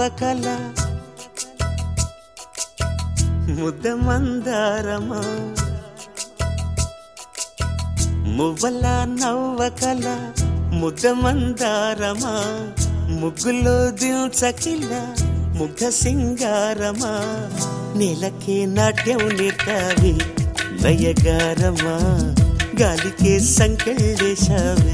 నవ్వకల ముద్ద మందారమా మువ్వల నవ్వకల ముద్ద మందారమా ముగ్గులో దిల్చకిల ముగ్ధ సింగారమా నెలకే నాట్యం నేర్తావి నయగారమా గాలికే సంకెళ్ళేశావే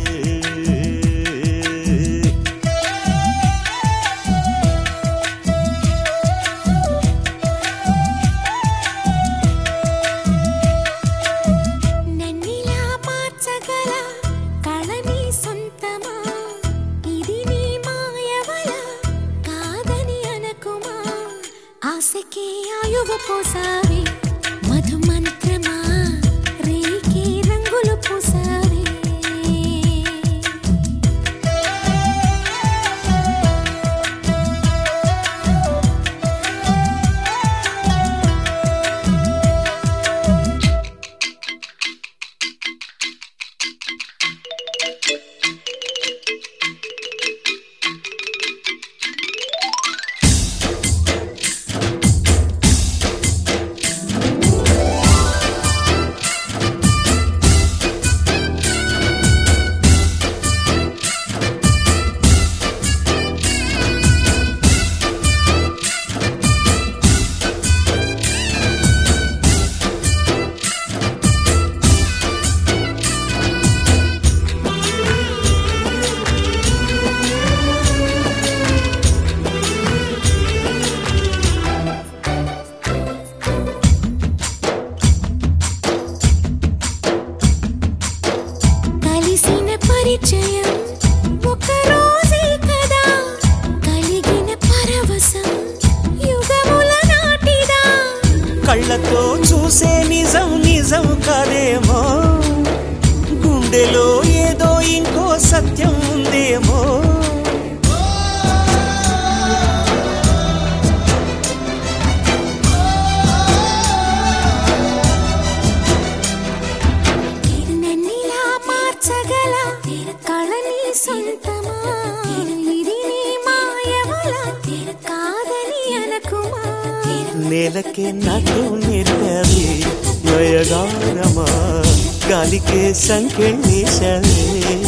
నన్నిలా మార్చగల కళని సొంతమా ఇది నీ మాయవల కాదని అనకుమా ఆశకే ఆయువు పోసావి మధు మంత్రమా రేకి రంగులు పూసావి కలిసిన పరిచయం ఒక రోజే కదా కలిగిన పరవశం యుగముల నాటిదా కళ్ళతో చూసే నిజం నిజం కాదేమో గుండెలో ఏదో ఇంకో సత్యం ఉందేమో నన్నిలా మార్చగల కళని సొంతమా ఇది నీ మాయవల కాదని అనకుమా నేలకే నాటు నేర్పావి నయగారమా గాలికే సంకెళ్ళేశావే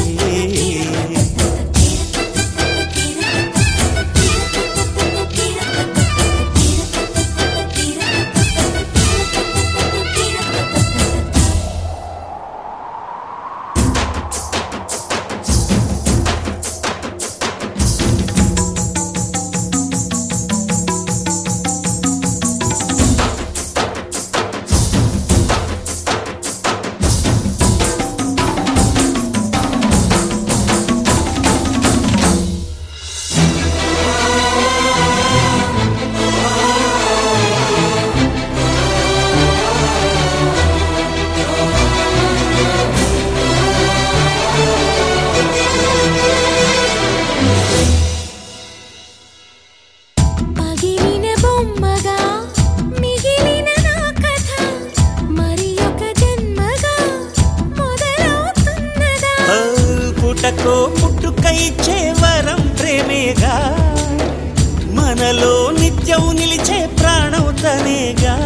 పగిలిన బొమ్మగా మిగిలిన నా కథ మరి ఒక జన్మగా మొదలవుతున్నదా ఆ, పుటకో పుట్టుకై వరం ప్రేమేగా మనలో నిత్యం నిలిచే ప్రాణం తనేగా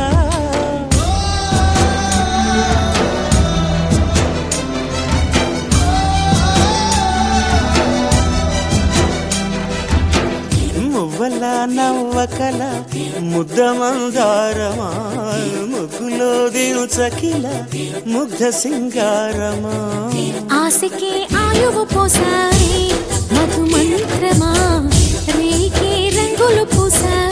మువ్వల నవ్వకల ముద్ద మందారమా ముగ్గులో దిల్చకిల ముగ్ధ సింగారమా ఆశకే ఆయువు పోసావి మధు మంత్రమా రేకే రంగులు పూసావి